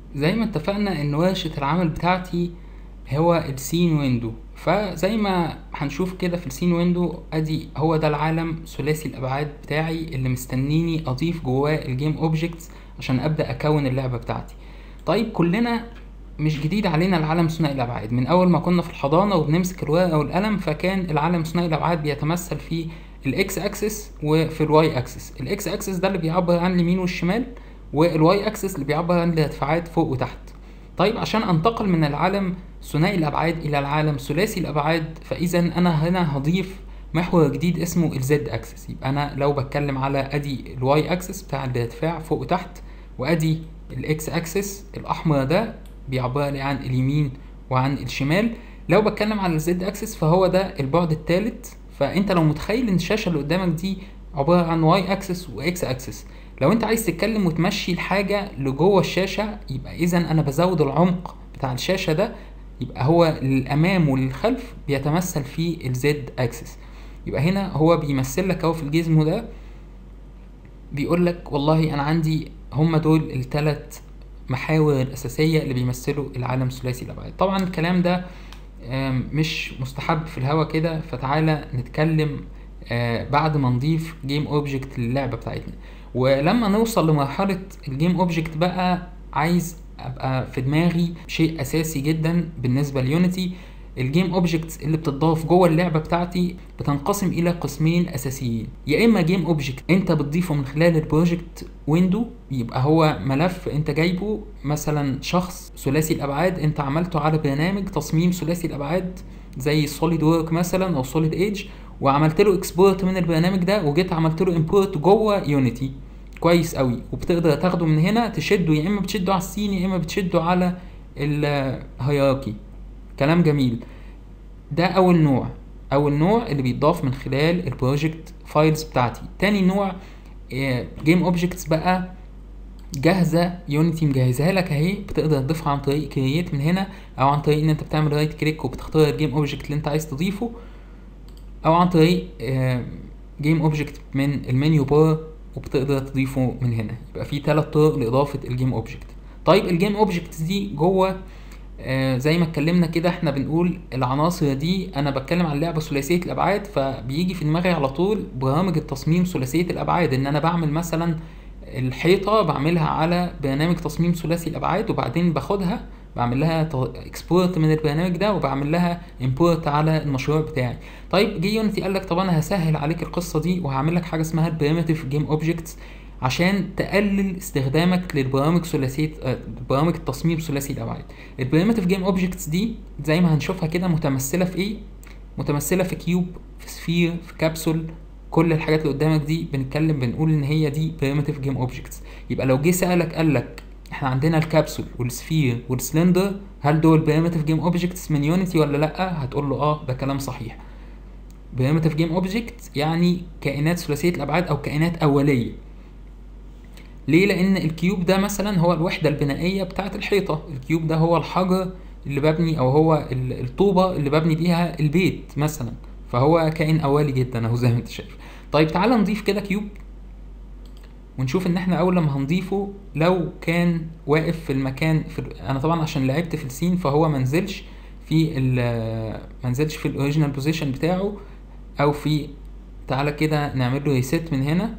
زي ما اتفقنا ان ورشة العمل بتاعتي هو السين ويندو فزي ما هنشوف كده في السين ويندو ادي هو ده العالم ثلاثي الابعاد بتاعي اللي مستنيني اضيف جواه الجيم اوبجكتس عشان ابدا اكون اللعبه بتاعتي طيب كلنا مش جديد علينا العالم ثنائي الابعاد من اول ما كنا في الحضانه وبنمسك الورقه والقلم فكان العالم ثنائي الابعاد بيتمثل في الاكس اكسس وفي الواي اكسس الاكس اكسس ده اللي بيعبر عن اليمين والشمال والواي اكسس اللي بيعبر عن الارتفاعات فوق وتحت طيب عشان انتقل من العالم ثنائي الابعاد الى العالم ثلاثي الابعاد فاذا انا هنا هضيف محور جديد اسمه الزد اكسس يبقى انا لو بتكلم على ادي الواي اكسس بتاع الارتفاع فوق وتحت وادي الاكس اكسس الاحمر ده بيعبر لي عن اليمين وعن الشمال لو بتكلم على الزد اكسس فهو ده البعد الثالث فانت لو متخيل ان الشاشه اللي قدامك دي عباره عن واي اكسس واكس اكسس لو انت عايز تتكلم وتمشي الحاجه لجوه الشاشه يبقى اذا انا بزود العمق بتاع الشاشه ده يبقى هو للامام وللخلف بيتمثل في الزد اكسس يبقى هنا هو بيمثل لك اهو في الجزم ده بيقول لك والله انا عندي هم دول الثلاث محاور الاساسيه اللي بيمثلوا العالم ثلاثي الابعاد طبعا الكلام ده مش مستحب في الهوا كده فتعالى نتكلم بعد ما نضيف جيم اوبجكت للعبه بتاعتنا ولما نوصل لمرحله الجيم اوبجكت بقى عايز ابقى في دماغي شيء اساسي جدا بالنسبه ليونيتي الجيم اوبجكتس اللي بتضاف جوه اللعبه بتاعتي بتنقسم الى قسمين اساسيين يا اما جيم اوبجكت انت بتضيفه من خلال البروجكت ويندو يبقى هو ملف انت جايبه مثلا شخص ثلاثي الابعاد انت عملته على برنامج تصميم ثلاثي الابعاد زي سوليد وورك مثلا او سوليد ايدج وعملت له اكسبورت من البرنامج ده وجيت عملت له امبورت جوه يونيتي كويس قوي وبتقدر تاخده من هنا تشده يا اما بتشده على السين يا اما بتشده على الهيراركي كلام جميل ده اول نوع اول نوع اللي بيتضاف من خلال البروجكت فايلز بتاعتي تاني نوع جيم اوبجكتس بقى جاهزه يونيتي مجهزها لك اهي بتقدر تضيفها عن طريق كرييت من هنا او عن طريق ان انت بتعمل رايت كليك وبتختار الجيم اوبجكت اللي انت عايز تضيفه او عن طريق جيم اوبجكت من المنيو بار وبتقدر تضيفه من هنا يبقى في ثلاث طرق لاضافه الجيم اوبجكت طيب الجيم اوبجكت دي جوه آه زي ما اتكلمنا كده احنا بنقول العناصر دي انا بتكلم عن لعبه ثلاثيه الابعاد فبيجي في دماغي على طول برامج التصميم ثلاثيه الابعاد ان انا بعمل مثلا الحيطه بعملها على برنامج تصميم ثلاثي الابعاد وبعدين باخدها بعمل لها اكسبورت من البرنامج ده وبعمل لها امبورت على المشروع بتاعي طيب جه يونيتي قال لك طب انا هسهل عليك القصه دي وهعمل لك حاجه اسمها البريمتيف جيم اوبجكتس عشان تقلل استخدامك للبرامج ثلاثيه برامج التصميم ثلاثي الابعاد البريمتيف جيم اوبجكتس دي زي ما هنشوفها كده متمثله في ايه متمثله في كيوب في سفير في كبسول كل الحاجات اللي قدامك دي بنتكلم بنقول ان هي دي بريمتيف جيم اوبجكتس يبقى لو جه سالك قال لك احنا عندنا الكبسول والسفير والسلندر هل دول بريمتيف جيم اوبجكتس من يونيتي ولا لا هتقول له اه ده كلام صحيح بريمتيف جيم اوبجكت يعني كائنات ثلاثيه الابعاد او كائنات اوليه ليه لان الكيوب ده مثلا هو الوحده البنائيه بتاعه الحيطه الكيوب ده هو الحجر اللي ببني او هو الطوبه اللي ببني بيها البيت مثلا فهو كائن اولي جدا اهو زي ما انت شايف طيب تعالى نضيف كده كيوب ونشوف ان احنا اول لما هنضيفه لو كان واقف في المكان في انا طبعا عشان لعبت في السين فهو منزلش في ال منزلش في الاوريجينال بوزيشن بتاعه او في تعالى كده نعمل له ريست من هنا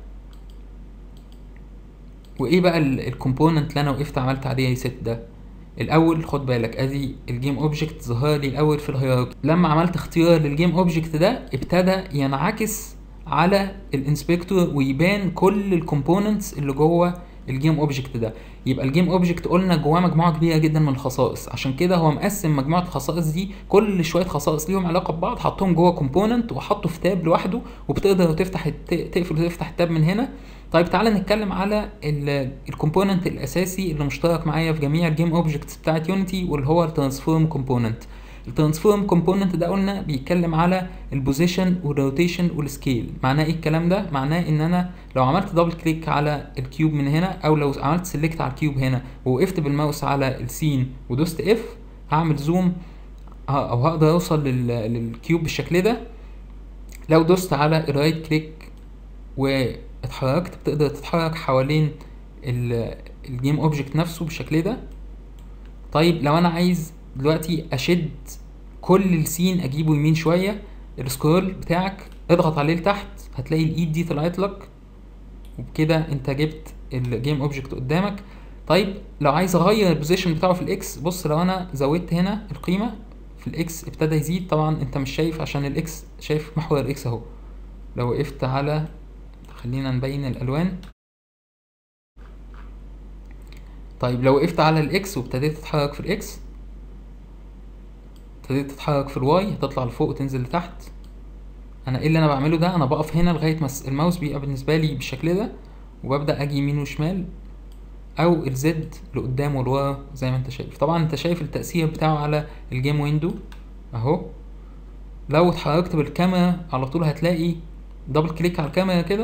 وايه بقى الكومبوننت اللي انا وقفت عملت عليه ريست ده الاول خد بالك ادي الجيم اوبجكت ظهر لي الاول في الهيراركي لما عملت اختيار للجيم اوبجكت ده ابتدى ينعكس على الانسبكتور ويبان كل الكومبوننتس اللي جوه الجيم اوبجكت ده يبقى الجيم اوبجكت قلنا جواه مجموعه كبيره جدا من الخصائص عشان كده هو مقسم مجموعه الخصائص دي كل شويه خصائص ليهم علاقه ببعض حطهم جوه كومبوننت وحطه في تاب لوحده وبتقدر تفتح تقفل وتفتح التاب من هنا طيب تعالى نتكلم على الكومبوننت الاساسي اللي مشترك معايا في جميع الجيم اوبجكتس بتاعت يونيتي واللي هو الترانسفورم كومبوننت الترانسفورم كومبوننت ده قلنا بيتكلم على البوزيشن والروتيشن والسكيل معناه ايه الكلام ده معناه ان انا لو عملت دبل كليك على الكيوب من هنا او لو عملت سيلكت على الكيوب هنا ووقفت بالماوس على السين ودوست اف هعمل زوم او هقدر اوصل للكيوب بالشكل ده لو دوست على الرايت كليك واتحركت بتقدر تتحرك حوالين الجيم اوبجكت نفسه بالشكل ده طيب لو انا عايز دلوقتي اشد كل السين اجيبه يمين شويه السكرول بتاعك اضغط عليه لتحت هتلاقي الايد دي طلعت لك وبكده انت جبت الجيم اوبجكت قدامك طيب لو عايز اغير البوزيشن بتاعه في الاكس بص لو انا زودت هنا القيمه في الاكس ابتدى يزيد طبعا انت مش شايف عشان الاكس شايف محور الاكس اهو لو وقفت على خلينا نبين الالوان طيب لو وقفت على الاكس وابتديت تتحرك في الاكس ابتديت تتحرك في الواي هتطلع لفوق وتنزل لتحت انا ايه اللي انا بعمله ده انا بقف هنا لغايه ما الماوس بيبقى بالنسبه لي بالشكل ده وببدا اجي يمين وشمال او الزد لقدام ولورا زي ما انت شايف طبعا انت شايف التاثير بتاعه على الجيم ويندو اهو لو اتحركت بالكاميرا على طول هتلاقي دبل كليك على الكاميرا كده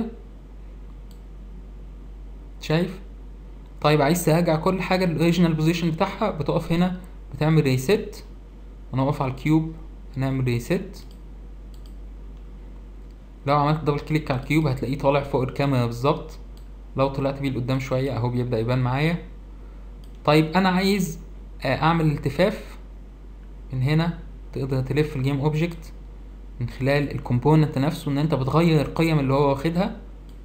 شايف طيب عايز ترجع كل حاجه للاوريجينال بوزيشن بتاعها بتقف هنا بتعمل ريست هنقف على الكيوب هنعمل ريست لو عملت دبل كليك على الكيوب هتلاقيه طالع فوق الكاميرا بالظبط لو طلعت بيه لقدام شويه اهو بيبدا يبان معايا طيب انا عايز اعمل التفاف من هنا تقدر تلف الجيم اوبجكت من خلال الكومبوننت نفسه ان انت بتغير القيم اللي هو واخدها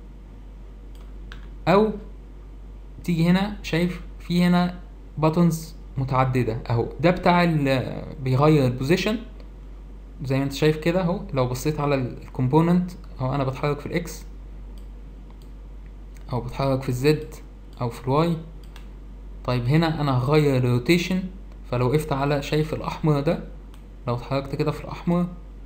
او تيجي هنا شايف في هنا باتونز متعددة اهو ده بتاع اللي بيغير البوزيشن زي ما انت شايف كده اهو لو بصيت على الكومبوننت اهو انا بتحرك في الاكس او بتحرك في الزد او في الواي طيب هنا انا هغير الروتيشن فلو وقفت على شايف الاحمر ده لو اتحركت كده في الاحمر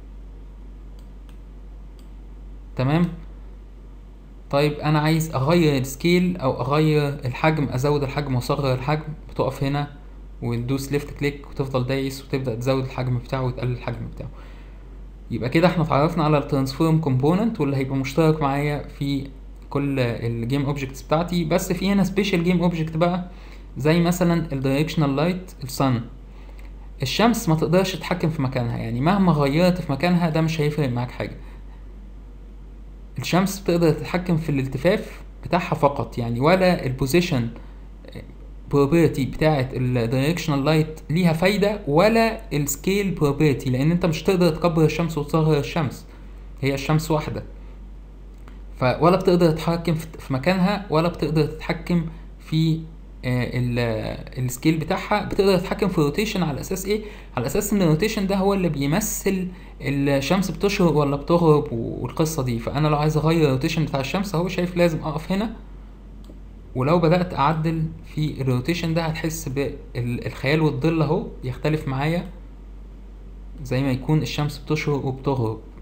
تمام طيب انا عايز اغير السكيل او اغير الحجم ازود الحجم واصغر الحجم بتقف هنا وتدوس ليفت كليك وتفضل دايس وتبدا تزود الحجم بتاعه وتقلل الحجم بتاعه يبقى كده احنا اتعرفنا على الترانسفورم كومبوننت واللي هيبقى مشترك معايا في كل الجيم اوبجكتس بتاعتي بس في هنا سبيشال جيم اوبجكت بقى زي مثلا الدايركشنال لايت الصن الشمس ما تقدرش تتحكم في مكانها يعني مهما غيرت في مكانها ده مش هيفرق معاك حاجه الشمس بتقدر تتحكم في الالتفاف بتاعها فقط يعني ولا البوزيشن probability بتاعت الدايركشنال لايت ليها فايدة ولا السكيل probability لأن أنت مش تقدر تكبر الشمس وتصغر الشمس هي الشمس واحدة ف ولا بتقدر تتحكم في مكانها ولا بتقدر تتحكم في السكيل بتاعها بتقدر تتحكم في الروتيشن على اساس ايه على اساس ان الروتيشن ده هو اللي بيمثل الشمس بتشرق ولا بتغرب والقصه دي فانا لو عايز اغير الروتيشن بتاع الشمس اهو شايف لازم اقف هنا ولو بدات اعدل في الروتيشن ده هتحس بالخيال والظل اهو بيختلف معايا زي ما يكون الشمس بتشرق وبتغرب